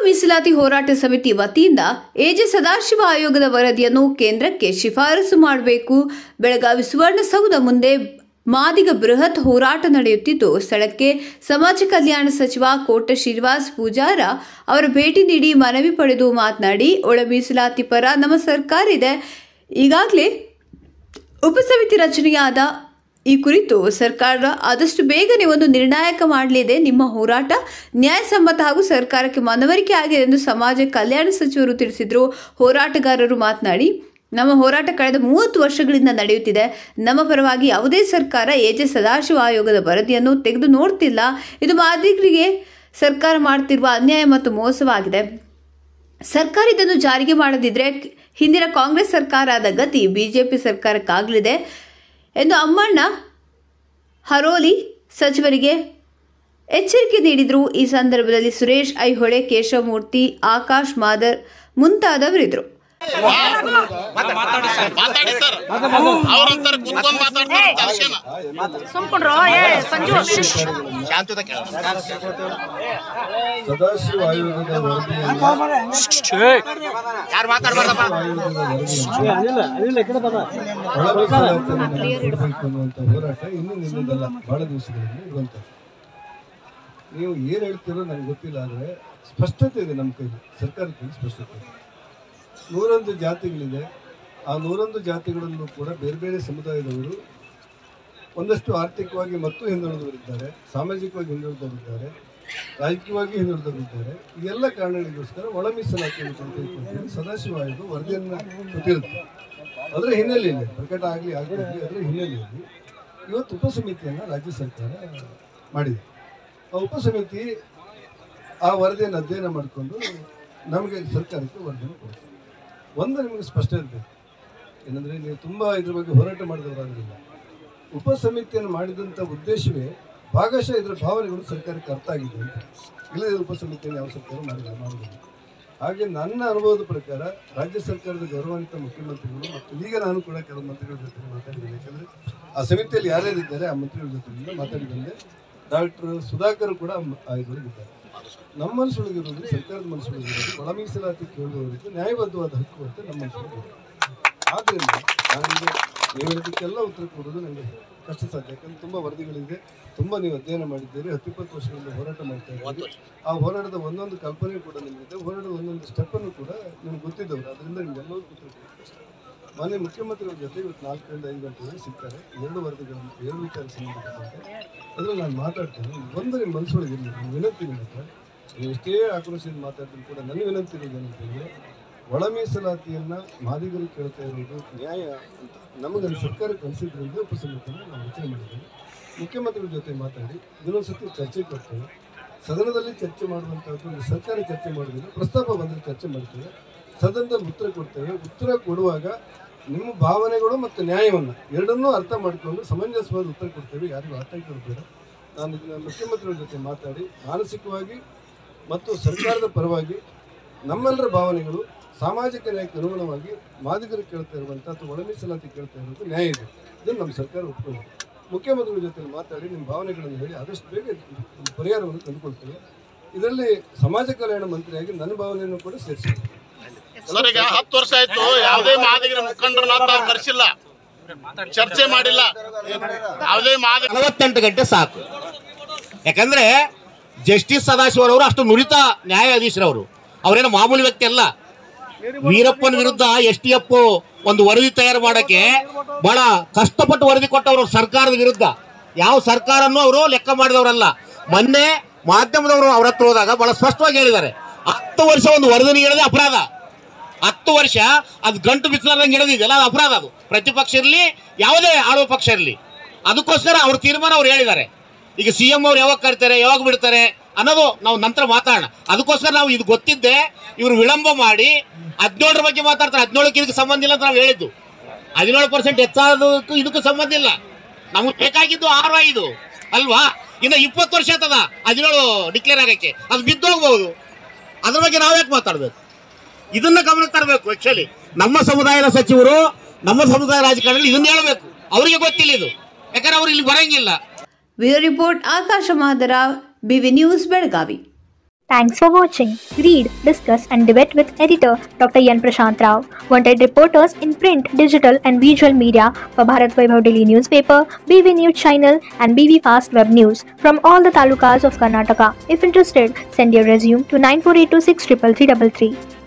ಮೀಸಲಾತಿ ಹೋರಾಟ ಸಮಿತಿ ವತಿಯಿಂದ ಎಜೆ ಸದಾಶಿವ ಆಯೋಗದ ವರದಿಯನ್ನು ಕೇಂದ್ರಕ್ಕೆ ಶಿಫಾರಸು ಮಾಡಬೇಕು ಬೆಳಗಾವಿ ಸುವರ್ಣಸೌಧ ಮುಂದೆ ಮಾದಿಗ ಬೃಹತ್ ಹೋರಾಟ ನಡೆಯುತ್ತಿದ್ದು ಸ್ಥಳಕ್ಕೆ ಸಮಾಜ ಕಲ್ಯಾಣ ಸಚಿವ ಕೋಟ ಶ್ರೀನಿವಾಸ್ ಪೂಜಾರ ಅವರ ಭೇಟಿ ನೀಡಿ ಮನವಿ ಪಡೆದು ಮಾತನಾಡಿ ಒಳ ಮೀಸಲಾತಿ ಪರ ನಮ್ಮ ಸರ್ಕಾರ ಇದೆ ಈಗಾಗಲೇ ಉಪಸಮಿತಿ ರಚನೆಯಾದ ಈ ಕುರಿತು ಸರ್ಕಾರ ಆದಷ್ಟು ಬೇಗನೆ ಒಂದು ನಿರ್ಣಾಯಕ ಮಾಡಲಿದೆ ನಿಮ್ಮ ಹೋರಾಟ ನ್ಯಾಯಸಮ್ಮತ ಹಾಗೂ ಸರ್ಕಾರಕ್ಕೆ ಮನವರಿಕೆ ಆಗಿದೆ ಎಂದು ಸಮಾಜ ಕಲ್ಯಾಣ ಸಚಿವರು ತಿಳಿಸಿದರು ಹೋರಾಟಗಾರರು ಮಾತನಾಡಿ ನಮ್ಮ ಹೋರಾಟ ಕಳೆದ ಮೂವತ್ತು ವರ್ಷಗಳಿಂದ ನಡೆಯುತ್ತಿದೆ ನಮ್ಮ ಪರವಾಗಿ ಯಾವುದೇ ಸರ್ಕಾರ ಎಜೆ ಸದಾಶಿವ ಆಯೋಗದ ವರದಿಯನ್ನು ತೆಗೆದು ನೋಡ್ತಿಲ್ಲ ಇದು ಮಾದಿಗರಿಗೆ ಸರ್ಕಾರ ಮಾಡ್ತಿರುವ ಅನ್ಯಾಯ ಮತ್ತು ಮೋಸವಾಗಿದೆ ಸರ್ಕಾರ ಇದನ್ನು ಜಾರಿಗೆ ಮಾಡದಿದ್ರೆ ಹಿಂದಿನ ಕಾಂಗ್ರೆಸ್ ಸರ್ಕಾರದ ಗತಿ ಬಿಜೆಪಿ ಸರ್ಕಾರಕ್ಕಾಗಲಿದೆ ಎಂದು ಅಮ್ಮಣ್ಣ ಹರೋಲಿ ಸಚಿವರಿಗೆ ಎಚ್ಚರಿಕೆ ನೀಡಿದರು ಈ ಸಂದರ್ಭದಲ್ಲಿ ಸುರೇಶ್ ಐಹೊಳೆ ಕೇಶವಮೂರ್ತಿ ಆಕಾಶ್ ಮಾದರ್ ಮುಂತಾದವರಿದ್ದರು ಮಾತಾಡಿ ಸರ್ ಅವ್ರಂತಾರೆ ಕುತ್ಕೊಂಡ್ ಮಾತಾಡ್ತಾರೆ ದರ್ಶನ ಸುಮ್ಕೊಂಡ್ರು ಏ ಸಂಜು ಶಾಂತದ ಸದಾಶಿವ ಆಯೋಗದ ವರದಿಯನ್ನು ಯಾರು ಮಾತಾಡ್ಬಾರ್ದಪ್ಪ ಒಳ ಮೀಸಲಾತಿಯನ್ನು ನಡೆಸಬೇಕು ಅನ್ನುವಂಥ ಹೋರಾಟ ಇನ್ನೂ ನಿಮ್ಮದಲ್ಲ ಬಹಳ ದಿವಸಗಳಿಂದ ಇರುವಂಥದ್ದು ನೀವು ಏನು ಹೇಳ್ತೀರೋ ನನಗೆ ಗೊತ್ತಿಲ್ಲ ಆದರೆ ಸ್ಪಷ್ಟತೆ ಇದೆ ನಮ್ಮ ಕೈಲಿ ಸರ್ಕಾರದ ಕೈಲಿ ಸ್ಪಷ್ಟತೆ ಇದೆ ನೂರೊಂದು ಜಾತಿಗಳಿದೆ ಆ ನೂರೊಂದು ಜಾತಿಗಳಲ್ಲೂ ಕೂಡ ಬೇರೆ ಬೇರೆ ಸಮುದಾಯದವರು ಒಂದಷ್ಟು ಆರ್ಥಿಕವಾಗಿ ಮತ್ತು ಹಿಂದುಳಿದವರಿದ್ದಾರೆ ಸಾಮಾಜಿಕವಾಗಿ ಹಿಂದುಳಿದವರಿದ್ದಾರೆ ರಾಜಕೀಯವಾಗಿ ಹಿಂದುಳಿದವರಿದ್ದಾರೆ ಈ ಎಲ್ಲ ಕಾರಣಗಳಿಗೋಸ್ಕರ ಒಳ ಮೀಸಲಾತಿಯನ್ನು ತೆಗೆದುಕೊಂಡು ಸದಾಶಿವ ಆಯೋಗ ವರದಿಯನ್ನು ಕೊಟ್ಟಿರುತ್ತೆ ಅದರ ಹಿನ್ನೆಲೆಯಲ್ಲಿ ಪ್ರಕಟ ಆಗಲಿ ಆಗಲಿ ಅದರ ಹಿನ್ನೆಲೆಯಲ್ಲಿ ಇವತ್ತು ಉಪಸಮಿತಿಯನ್ನು ರಾಜ್ಯ ಸರ್ಕಾರ ಮಾಡಿದೆ ಆ ಉಪಸಮಿತಿ ಆ ವರದಿಯನ್ನು ಅಧ್ಯಯನ ಮಾಡಿಕೊಂಡು ನಮಗೆ ಸರ್ಕಾರಕ್ಕೆ ವರದಿಯನ್ನು ಕೊಡ್ತಾರೆ ಒಂದು ನಿಮಗೆ ಸ್ಪಷ್ಟ ಇರಬೇಕು ಏನಂದರೆ ನೀವು ತುಂಬ ಇದ್ರ ಬಗ್ಗೆ ಹೋರಾಟ ಮಾಡಿದವರಾಗಲಿಲ್ಲ ಉಪಸಮಿತಿಯನ್ನು ಮಾಡಿದಂಥ ಉದ್ದೇಶವೇ ಭಾಗಶಃ ಇದರ ಭಾವನೆಗಳು ಸರ್ಕಾರಕ್ಕೆ ಅರ್ಥ ಆಗಿದೆ ಅಂತ ಇಲ್ಲದೆ ಉಪಸಮಿತಿಯನ್ನು ಯಾವ ಸರ್ಕಾರ ಮಾಡಿಲ್ಲ ಮಾಡುವುದಿಲ್ಲ ಹಾಗೆ ನನ್ನ ಅನುಭವದ ಪ್ರಕಾರ ರಾಜ್ಯ ಸರ್ಕಾರದ ಗೌರವಾನ್ವಿತ ಮುಖ್ಯಮಂತ್ರಿಗಳು ಮತ್ತು ಈಗ ನಾನು ಕೂಡ ಕೆಲವು ಮಂತ್ರಿಗಳ ಜೊತೆ ಮಾತಾಡಿದ್ದೇನೆ ಯಾಕಂದರೆ ಆ ಸಮಿತಿಯಲ್ಲಿ ಯಾರ್ಯಾರಿದ್ದಾರೆ ಆ ಮಂತ್ರಿಗಳ ಜೊತೆ ಮಾತಾಡಿ ಬಂದೆ ಡಾಕ್ಟರ್ ಸುಧಾಕರ್ ಕೂಡ ಆ ಇದರಲ್ಲಿದ್ದಾರೆ ನಮ್ಮ ಮನಸ್ಸೊಳಗಿರೋದು ಸರ್ಕಾರದ ಮನಸ್ಸೊಳಗಿರೋದು ಒಳ ಮೀಸಲಾತಿ ಕೇಳುವವರಿಗೆ ನ್ಯಾಯಬದ್ಧವಾದ ಹಕ್ಕು ಅಂತ ನಮ್ಮ ಮನಸ್ಸೊಳಗಿದೆ ಆದ್ದರಿಂದ ನನಗೆ ನೀವು ಹೇಳಿದ್ದಕ್ಕೆಲ್ಲ ಉತ್ತರ ಕೊಡೋದು ನನಗೆ ಕಷ್ಟ ಸಾಧ್ಯ ಯಾಕಂದ್ರೆ ತುಂಬ ವರದಿಗಳಿದೆ ತುಂಬ ನೀವು ಅಧ್ಯಯನ ಮಾಡಿದ್ದೀರಿ ಹತ್ತಿಪ್ಪತ್ತು ವರ್ಷಗಳಿಂದ ಹೋರಾಟ ಮಾಡ್ತಾ ಇದ್ದೀರಿ ಆ ಹೋರಾಟದ ಒಂದೊಂದು ಕಲ್ಪನೆ ಕೂಡ ನಿಮಗಿದೆ ಹೋರಾಟದ ಒಂದೊಂದು ಸ್ಟೆಪ್ಪನ್ನು ಕೂಡ ನಿಮ್ಗೆ ಗೊತ್ತಿದ್ದವರು ಅದರಿಂದ ನಿಮ್ಗೆಲ್ಲವೂ ಉತ್ತರ ಕೊಡೋದು ಕಷ್ಟ ಮಾನ್ಯ ಮುಖ್ಯಮಂತ್ರಿಗಳ ಜೊತೆ ಇವತ್ತು ನಾಲ್ಕರಿಂದ ಐದು ಗಂಟೆಗೆ ಸಿಗ್ತಾರೆ ಎರಡು ವರದಿಗಳನ್ನು ಎರಡು ವಿಚಾರ ಸಂಬಂಧಪಟ್ಟಂತೆ ಅದ್ರಲ್ಲಿ ನಾನು ಮಾತಾಡ್ತೇನೆ ಒಂದು ನಿಮ್ಮ ಮನಸ್ಸೊಳಗೆ ಇರಲಿ ನಾನು ವಿನಂತಿ ನಿಮ್ಮ ಹತ್ರ ನೀವು ಎಷ್ಟೇ ಆಕ್ರೋಶದಿಂದ ಮಾತಾಡ್ತೀನಿ ಕೂಡ ನನ್ನ ವಿನಂತಿ ಇರೋದು ಏನಂತಂದರೆ ಒಳ ಮೀಸಲಾತಿಯನ್ನು ಮಾದಿಗರು ಕೇಳ್ತಾ ಇರೋದು ನ್ಯಾಯ ಅಂತ ನಮಗೆ ಸರ್ಕಾರಕ್ಕೆ ಅನಿಸಿದ್ರಿಂದ ಉಪಸಮಿತಿಯನ್ನು ನಾವು ರಚನೆ ಮಾಡಿದ್ದೇವೆ ಮುಖ್ಯಮಂತ್ರಿಗಳ ಜೊತೆ ಮಾತಾಡಿ ಇದನ್ನೊಂದು ಸತಿ ಚರ್ಚೆ ಕೊಡ್ತೇವೆ ಸದನದಲ್ಲಿ ಚರ್ಚೆ ಮಾಡುವಂಥದ್ದು ಒಂದು ಸರ್ಕಾರ ಚರ್ಚೆ ಮಾಡೋದಿಲ್ಲ ಪ್ರಸ್ತಾಪ ಬಂದರೆ ಚರ್ಚೆ ಮಾಡ್ತೇವೆ ಸದನದಲ್ಲಿ ಉತ್ತರ ಕೊಡ್ತೇವೆ ಉತ್ತರ ಕೊಡುವಾಗ ನಿಮ್ಮ ಭಾವನೆಗಳು ಮತ್ತು ನ್ಯಾಯವನ್ನು ಎರಡನ್ನೂ ಅರ್ಥ ಮಾಡಿಕೊಂಡು ಸಮಂಜಸವಾದ ಉತ್ತರ ಕೊಡ್ತೇವೆ ಯಾರಿಗೂ ಆತಂಕ ಬೇಡ ನಾನು ಇದನ್ನ ಮುಖ್ಯಮಂತ್ರಿಗಳ ಜೊತೆ ಮಾತಾಡಿ ಮಾನಸಿಕವಾಗಿ ಮತ್ತು ಸರ್ಕಾರದ ಪರವಾಗಿ ನಮ್ಮೆಲ್ಲರ ಭಾವನೆಗಳು ಸಾಮಾಜಿಕ ನ್ಯಾಯಕ್ಕೆ ಅನುಗುಣವಾಗಿ ಮಾದಿಗರು ಕೇಳ್ತಾ ಇರುವಂಥ ಅಥವಾ ಒಳ ಮೀಸಲಾತಿ ಕೇಳ್ತಾ ಇರೋದು ನ್ಯಾಯ ಇದೆ ಇದನ್ನು ನಮ್ಮ ಸರ್ಕಾರ ಒಪ್ಕೊಂಡು ಮುಖ್ಯಮಂತ್ರಿಗಳ ಜೊತೆ ಮಾತಾಡಿ ನಿಮ್ಮ ಭಾವನೆಗಳನ್ನು ಹೇಳಿ ಆದಷ್ಟು ಬೇಗ ಇದಕ್ಕೆ ಪರಿಹಾರವನ್ನು ಕಂಡುಕೊಳ್ತೇವೆ ಇದರಲ್ಲಿ ಸಮಾಜ ಕಲ್ಯಾಣ ಮಂತ್ರಿಯಾಗಿ ನನ್ನ ಭಾವನೆಯನ್ನು ಕೂಡ ಸೇರಿಸಿದೆ ಸರ್ ಈಗ ಹತ್ತು ವರ್ಷ ಆಯ್ತು ಯಾವುದೇ ಮಾದಿಗರ ಮುಖಂಡರನ್ನ ತಾವು ಕರೆಸಿಲ್ಲ ಚರ್ಚೆ ಮಾಡಿಲ್ಲ ಯಾವುದೇ ಮಾದಿಗ ನಲವತ್ತೆಂಟು ಗಂಟೆ ಸಾಕು ಯಾಕಂದ್ರೆ ಜಸ್ಟಿಸ್ ಸದಾಶಿವರವರು ಅಷ್ಟು ನುರಿತ ನ್ಯಾಯಾಧೀಶರವರು ಅವರೇನು ಮಾಮೂಲಿ ವ್ಯಕ್ತಿ ಅಲ್ಲ ವೀರಪ್ಪನ ವಿರುದ್ಧ ಎಸ್ ಟಿ ಎಫ್ ಒಂದು ವರದಿ ತಯಾರು ಮಾಡಕ್ಕೆ ಬಹಳ ಕಷ್ಟಪಟ್ಟು ವರದಿ ಕೊಟ್ಟವರು ಸರ್ಕಾರದ ವಿರುದ್ಧ ಯಾವ ಸರ್ಕಾರನೂ ಅವರು ಲೆಕ್ಕ ಮಾಡಿದವರಲ್ಲ ಮೊನ್ನೆ ಮಾಧ್ಯಮದವರು ಅವ್ರ ಹತ್ರ ಹೋದಾಗ ಬಹಳ ಸ್ಪಷ್ಟವಾಗಿ ಹೇಳಿದ್ದಾರೆ ಹತ್ತು ವರ್ಷ ಒಂದು ವರದಿ ನೀಡದೆ ಅಪರಾಧ ಹತ್ತು ವರ್ಷ ಅದು ಗಂಟು ಬಿತ್ತಲಾರ್ದಂಗೆ ಹಿಡಿದಿದೆಯಲ್ಲ ಅದು ಅಪರಾಧ ಅದು ಪ್ರತಿಪಕ್ಷ ಇರಲಿ ಯಾವುದೇ ಆಳುವ ಪಕ್ಷ ಇರಲಿ ಅದಕ್ಕೋಸ್ಕರ ಅವ್ರ ತೀರ್ಮಾನ ಅವ್ರು ಹೇಳಿದ್ದಾರೆ ಈಗ ಸಿ ಎಂ ಅವ್ರು ಯಾವಾಗ ಕರಿತಾರೆ ಯಾವಾಗ ಬಿಡ್ತಾರೆ ಅನ್ನೋದು ನಾವು ನಂತರ ಮಾತಾಡೋಣ ಅದಕ್ಕೋಸ್ಕರ ನಾವು ಇದು ಗೊತ್ತಿದ್ದೆ ಇವರು ವಿಳಂಬ ಮಾಡಿ ಹದಿನೇಳರ ಬಗ್ಗೆ ಮಾತಾಡ್ತಾರೆ ಹದಿನೇಳಕ್ಕೆ ಇದಕ್ಕೆ ಸಂಬಂಧ ಇಲ್ಲ ಅಂತ ನಾವು ಹೇಳಿದ್ದು ಹದಿನೇಳು ಪರ್ಸೆಂಟ್ ಹೆಚ್ಚಾದಕ್ಕೂ ಇದಕ್ಕೂ ಸಂಬಂಧ ಇಲ್ಲ ನಮಗೆ ಬೇಕಾಗಿದ್ದು ಆರು ಐದು ಅಲ್ವಾ ಇನ್ನು ಇಪ್ಪತ್ತು ವರ್ಷ ಆತದ ಹದಿನೇಳು ಡಿಕ್ಲೇರ್ ಆಗಕ್ಕೆ ಅದು ಬಿದ್ದು ಹೋಗ್ಬೋದು ಅದ್ರ ಬಗ್ಗೆ ನಾವ್ಯಾಕೆ ಮಾತಾಡ್ಬೇಕು ಇದನ್ನ ಗಮನಕ್ಕೆ ತರಬೇಕು ಆಕ್ಚುಲಿ ನಮ್ಮ ಸಮುದಾಯದ ಸಚಿವರು ನಮ್ಮ ಸಮುದಾಯ ರಾಜಕಾರಣದಲ್ಲಿ ಇದನ್ನ ಹೇಳಬೇಕು ಅವರಿಗೆ ಗೊತ್ತಿಲ್ಲ ಇದು ಯಾಕಂದ್ರೆ ಅವ್ರು ಇಲ್ಲಿ ಬರಂಗಿಲ್ಲ ಬ್ಯೂರೋ ರಿಪೋರ್ಟ್ ಆಕಾಶ ಮಹದರ BV news Belagavi Thanks for watching. Read, discuss, and debate with editor Dr. Yan Prashant Rao. Wanted reporters in print, digital, and visual media for Bharat Vaibhav Daily newspaper, BV News channel, and BV Fast Web News from all the talukas of Karnataka. If interested, send your resume to 9482633333.